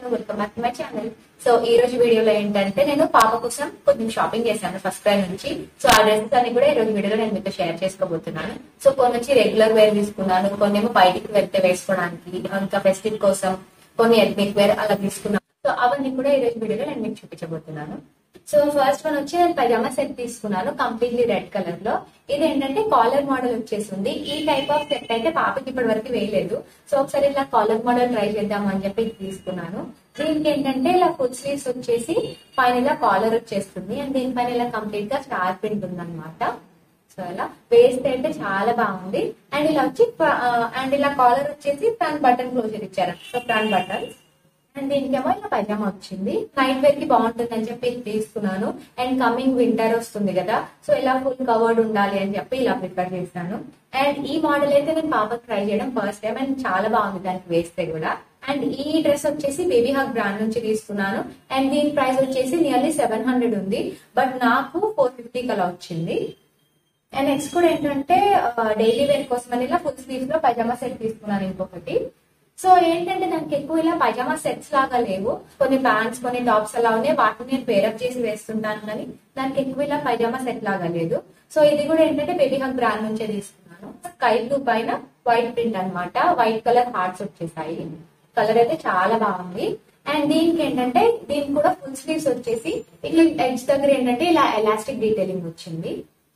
welcome back to my channel so ఈ రోజు వీడియోలో ఏంటంటే నేను పాప కోసం కొంచెం షాపింగ్ చేశాను ఫస్ట్ క్రై నుంచి సో ఆ డ్రెస్సెస్ అన్ని కూడా ఈ రోజు వీడియోలో నేను మీతో షేర్ చేసుకోబోతున్నాను సో కొన్ని వచ్చి రెగ్యులర్ వేర్ తీసుకున్నాను కొన్ని ఏమో బయటికి వెళ్తే వేసుకోవడానికి ఇంకా ఫెస్టివ్ కోసం కొన్ని ఎథ్నిక్ వేర్ అలా తీసుకున్నాను సో అవన్నీ కూడా ఈ రోజు వీడియోలో నేను మీకు చూపించబోతున్నాను సో ఫస్ట్ వన్ వచ్చి నేను పైజామా సెట్ తీసుకున్నాను కంప్లీట్లీ రెడ్ కలర్ లో ఇది ఏంటంటే కాలర్ మోడల్ వచ్చేసింది ఈ టైప్ ఆఫ్ సెట్ అయితే పాపకి ఇప్పటి వరకు వేయలేదు సో ఒకసారి ఇలా కాలర్ మోడల్ ట్రై చేద్దాం అని చెప్పి ఇది తీసుకున్నాను దీనికి ఏంటంటే ఇలా ఫుల్ స్లీవ్స్ వచ్చేసి పైన ఇలా కాలర్ వచ్చేస్తుంది అండ్ దీనిపైన ఇలా కంప్లీట్ గా స్టార్ ప్రింట్ ఉందన్నమాట సో ఇలా వేస్తే అయితే చాలా బాగుంది అండ్ ఇలా వచ్చి అండ్ ఇలా కాలర్ వచ్చేసి ఫ్రంట్ బటన్ క్లోజర్ ఇచ్చారు సో ఫ్రంట్ బటన్ అండ్ దీనికేమో ఇలా పైజామా వచ్చింది నైట్ వేర్ కి బాగుంటుంది అని చెప్పి ఇది తీసుకున్నాను అండ్ కమింగ్ వింటర్ వస్తుంది కదా సో ఇలా ఫుల్ కవర్డ్ ఉండాలి అని చెప్పి ఇలా ప్రిపేర్ చేశాను అండ్ ఈ మోడల్ అయితే నేను పాపకు ట్రై చేయడం ఫస్ట్ టైం అండ్ చాలా బాగుంది దానికి వేస్తే కూడా అండ్ ఈ డ్రెస్ వచ్చేసి బేబీ హక్ బ్రాండ్ నుంచి తీసుకున్నాను అండ్ దీని ప్రైస్ వచ్చేసి నియర్లీ సెవెన్ హండ్రెడ్ ఉంది బట్ నాకు ఫోర్ ఫిఫ్టీ కలా వచ్చింది అండ్ నెక్స్ట్ కూడా ఏంటంటే డైలీ వేర్ కోసం అని ఇలా ఫుల్ స్లీవ్స్ లో పైజామా సెట్ తీసుకున్నాను ఇంకొకటి సో ఏంటంటే దానికి ఎక్కువ ఇలా పైజామా సెట్స్ లాగా లేవు కొన్ని ప్యాంట్స్ కొన్ని టాప్స్ అలా ఉన్నాయి వాటిని నేను పేరప్ చేసి వేస్తుంటాను కానీ దానికి ఎక్కువ ఇలా పైజామా సెట్ లాగా లేదు సో ఇది కూడా ఏంటంటే బేబీ హక్ బ్రాండ్ నుంచే తీసుకున్నాను స్కై బ్లూ పైన వైట్ ప్రింట్ అన్నమాట వైట్ కలర్ హార్ట్స్ వచ్చేసాయి కలర్ అయితే చాలా బాగుంది అండ్ దీనికి ఏంటంటే దీనికి కూడా ఫుల్ స్లీవ్స్ వచ్చేసి ఇట్లా ఎడ్జ్ దగ్గర ఏంటంటే ఇలా ఎలాస్టిక్ డీటెయిలింగ్ వచ్చింది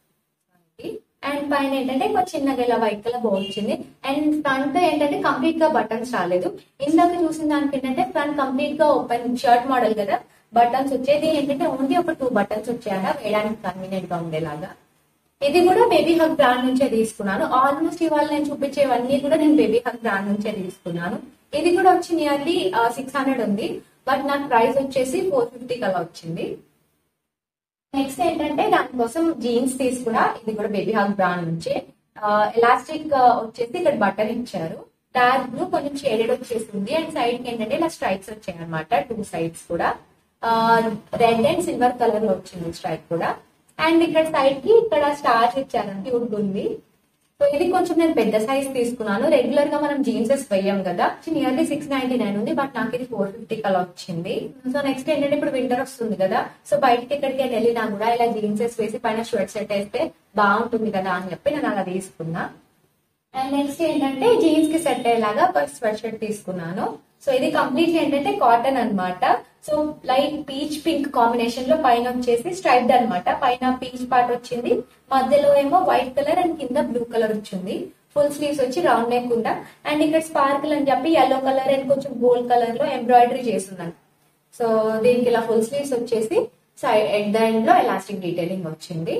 అండ్ పైన ఏంటంటే కొంచెం చిన్నగా ఇలా వైట్ కలర్ బో వచ్చింది అండ్ ఫ్రంట్ ఏంటంటే కంప్లీట్ గా బటన్స్ రాలేదు ఇందాక చూసిన దానికి ఏంటంటే ఫ్రంట్ కంప్లీట్ గా ఓపెన్ షర్ట్ మోడల్ కదా బటన్స్ వచ్చేది ఏంటంటే ఓన్లీ ఒక టూ బటన్స్ వచ్చాయట వేయడానికి కన్వీనియంట్ గా ఉండేలాగా ఇది కూడా బేబీ హక్ బ్రాండ్ నుంచే తీసుకున్నాను ఆల్మోస్ట్ ఇవాళ నేను చూపించేవన్నీ కూడా నేను బేబీ హక్ బ్రాండ్ నుంచే తీసుకున్నాను ఇది కూడా వచ్చి నియర్లీ సిక్స్ హండ్రెడ్ ఉంది బట్ నాకు ప్రైస్ వచ్చేసి ఫోర్ ఫిఫ్టీ కలా వచ్చింది నెక్స్ట్ ఏంటంటే దానికోసం జీన్స్ తీసుకున్నా ఇది కూడా బేబీ హాగ్ బ్రాండ్ నుంచి ఎలాస్టిక్ వచ్చేసి ఇక్కడ బటన్ ఇచ్చారు డార్క్ బ్లూ కొంచెం షేడెడ్ వచ్చేసింది అండ్ సైడ్ కి ఏంటంటే ఇలా స్ట్రైప్స్ వచ్చాయి అనమాట టూ సైడ్స్ కూడా రెడ్ అండ్ సిల్వర్ కలర్ లో వచ్చింది స్ట్రైప్ కూడా అండ్ ఇక్కడ సైడ్ కి ఇక్కడ స్టార్స్ ఇచ్చారు క్యూట్ ఉంది సో ఇది కొంచెం నేను పెద్ద సైజ్ తీసుకున్నాను రెగ్యులర్ గా మనం జీన్సెస్ వేయం కదా నియర్లీ సిక్స్ నైన్టీ నైన్ ఉంది బట్ నాకు ఇది ఫోర్ ఫిఫ్టీ కలా వచ్చింది సో నెక్స్ట్ ఏంటంటే ఇప్పుడు వింటర్ వస్తుంది కదా సో బయటకి ఎక్కడికి వెళ్ళినా కూడా ఇలా జీన్సెస్ వేసి పైన షర్ట్ సెట్ వేస్తే బాగుంటుంది కదా అని చెప్పి నేను అలా తీసుకున్నా అండ్ నెక్స్ట్ ఏంటంటే జీన్స్ కి సెట్ అయ్యేలాగా ఒక స్వెట్ షర్ట్ తీసుకున్నాను సో ఇది కంప్లీట్లీ ఏంటంటే కాటన్ అన్నమాట so light peach pink combination లో పైన వచ్చేసి స్ట్రైప్డ్ అన్నమాట పైన పీచ్ పార్ట్ వచ్చింది మధ్యలో ఏమో వైట్ కలర్ అండ్ కింద బ్లూ కలర్ వచ్చింది ఫుల్ స్లీవ్స్ వచ్చి రౌండ్ నెక్ ఉందా అండ్ ఇక్కడ స్పార్కిల్ అని చెప్పి ఎల్లో కలర్ అండ్ కొంచెం గోల్డ్ కలర్ లో ఎంబ్రాయిడరీ చేస్తున్నాను సో దీనికి ఇలా ఫుల్ స్లీవ్స్ వచ్చేసి సైడ్ ఎడ్ ద ఎండ్ లో ఎలాస్టిక్ డీటెయిలింగ్ వచ్చింది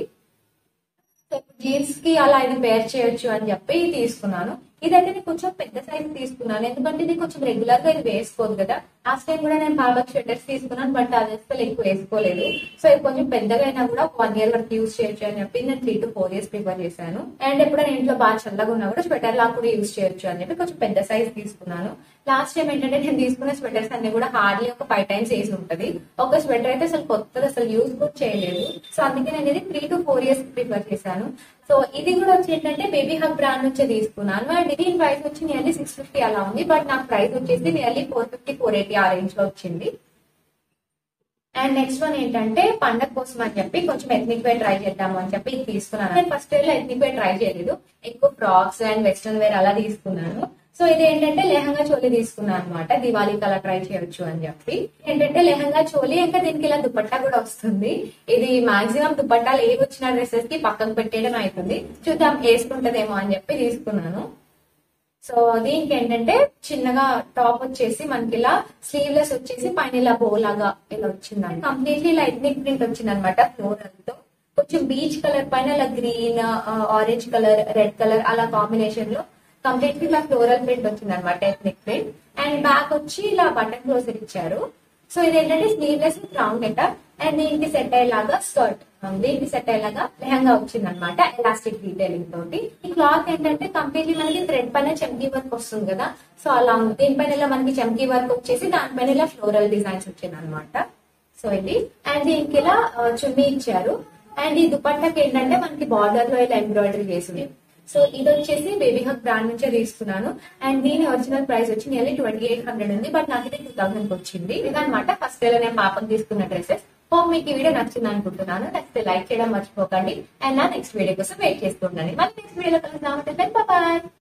జీన్స్ కి అలా ఇది పేర్ చేయొచ్చు అని చెప్పి తీసుకున్నాను ఇదైతే నేను కొంచెం పెద్ద సైజ్ తీసుకున్నాను ఎందుకంటే ఇది కొంచెం రెగ్యులర్ గా ఇది వేసుకోదు కదా లాస్ట్ టైం కూడా నేను బాబాకి స్వెటర్స్ తీసుకున్నాను బట్ అది అసలు ఎక్కువ వేసుకోలేదు సో ఇది కొంచెం పెద్దగా అయినా కూడా వన్ ఇయర్ వరకు యూజ్ చేయొచ్చు అని చెప్పి నేను three to four years prefer చేశాను అండ్ ఎప్పుడైనా ఇంట్లో బాగా చల్లగా ఉన్నా కూడా స్వెటర్ లాగా కూడా యూజ్ చేయొచ్చు అని చెప్పి కొంచెం పెద్ద సైజ్ తీసుకున్నాను లాస్ట్ టైం ఏంటంటే నేను తీసుకున్న స్వెటర్స్ అన్ని కూడా హార్డ్లీ ఒక ఫైవ్ టైమ్స్ వేసి ఉంటది ఒక స్వెటర్ అయితే అసలు కొత్తది అసలు యూజ్ కూడా చేయలేదు సో అందుకే నేను ఇది three to four years prefer చేశాను సో ఇది కూడా వచ్చి ఏంటంటే బేబీ హక్ బ్రాండ్ నుంచే తీసుకున్నాను అండ్ దీని ప్రైస్ వచ్చి నియర్లీ సిక్స్ ఫిఫ్టీ అలా ఉంది బట్ నాకు ప్రైస్ వచ్చేసి nearly four fifty four eighty ఆ రేంజ్ లో వచ్చింది అండ్ నెక్స్ట్ వన్ ఏంటంటే పండగ కోసం అని చెప్పి కొంచెం ఎథ్నిక్ వేర్ ట్రై చేద్దాము అని చెప్పి ఇది తీసుకున్నాను నేను ఫస్ట్ ఇయర్ లో ఎథ్నిక్ వేర్ ట్రై చేయలేదు ఎక్కువ ఫ్రాక్స్ అండ్ వెస్ట్రన్ వేర్ అలా తీసుకున్నాను సో ఇది ఏంటంటే లెహంగా చోలి తీసుకున్నాను అనమాట దివాళీకి అలా ట్రై చేయొచ్చు అని చెప్పి ఏంటంటే లెహంగా చోలి ఇంకా దీనికి ఇలా దుపట్టా కూడా వస్తుంది ఇది మాక్సిమం దుపట్టాలు ఏవి వచ్చిన డ్రెస్సెస్ కి పక్కన పెట్టేయడం అవుతుంది చూద్దాం వేసుకుంటదేమో అని చెప్పి తీసుకున్నాను సో దీనికి ఏంటంటే చిన్నగా టాప్ వచ్చేసి మనకి ఇలా స్లీవ్లెస్ వచ్చేసి పైన ఇలా బో లాగా ఇలా వచ్చిందండి కంప్లీట్లీ ఇలా ఎథ్నిక్ ప్రింట్ వచ్చింది అనమాట ఫ్లోరల్ తో కొంచెం బీచ్ కలర్ పైన ఇలా green orange colour red colour అలా కాంబినేషన్ లో కంప్లీట్లీ ఇలా ఫ్లోరల్ ప్రింట్ వచ్చింది అనమాట ఎథ్నిక్ ప్రింట్ అండ్ బ్యాక్ వచ్చి ఇలా బటన్ క్లోజర్ ఇచ్చారు సో ఇది ఏంటంటే స్లీవ్లెస్ రౌండ్ నెట్ అండ్ దీనికి సెట్ అయ్యేలాగా స్కర్ట్ దీనికి సెట్ అయ్యేలాగా లెహంగా వచ్చింది అనమాట ఎలాస్టిక్ డీటెయిలింగ్ తోటి ఈ క్లాత్ ఏంటంటే కంప్లీట్లీ మనకి థ్రెడ్ పైన చమ్కీ వర్క్ వస్తుంది కదా సో అలా ఉంది దీనిపైన ఇలా మనకి చమ్కీ వర్క్ వచ్చేసి దానిపైన ఇలా ఫ్లోరల్ డిజైన్స్ వచ్చింది అనమాట సో ఇది అండ్ దీనికి ఇలా చున్నీ ఇచ్చారు అండ్ ఈ దుపట్టాకి ఏంటంటే మనకి బార్డర్ లో ఇలా ఎంబ్రాయిడరీ చేసింది సో ఇది వచ్చేసి బేబీ హక్ బ్రాండ్ నుంచే తీసుకున్నాను అండ్ దీని ఒరిజినల్ ప్రైస్ వచ్చి నియర్లీ ట్వంటీ ఎయిట్ హండ్రెడ్ ఉంది బట్ నాకు ఇది టూ థౌసండ్ వచ్చింది ఇదనమాట ఫస్ట్ వేలో నేను పాపకు తీసుకున్న డ్రెస్సెస్ హోప్ మీకు ఈ వీడియో నచ్చింది అనుకుంటున్నాను నచ్చితే లైక్ చేయడం మర్చిపోకండి అండ్ నా నెక్స్ట్ వీడియో కోసం వెయిట్ చేస్తూ ఉండండి మళ్ళీ నెక్స్ట్ వీడియోలో కలుద్దాం బాయ్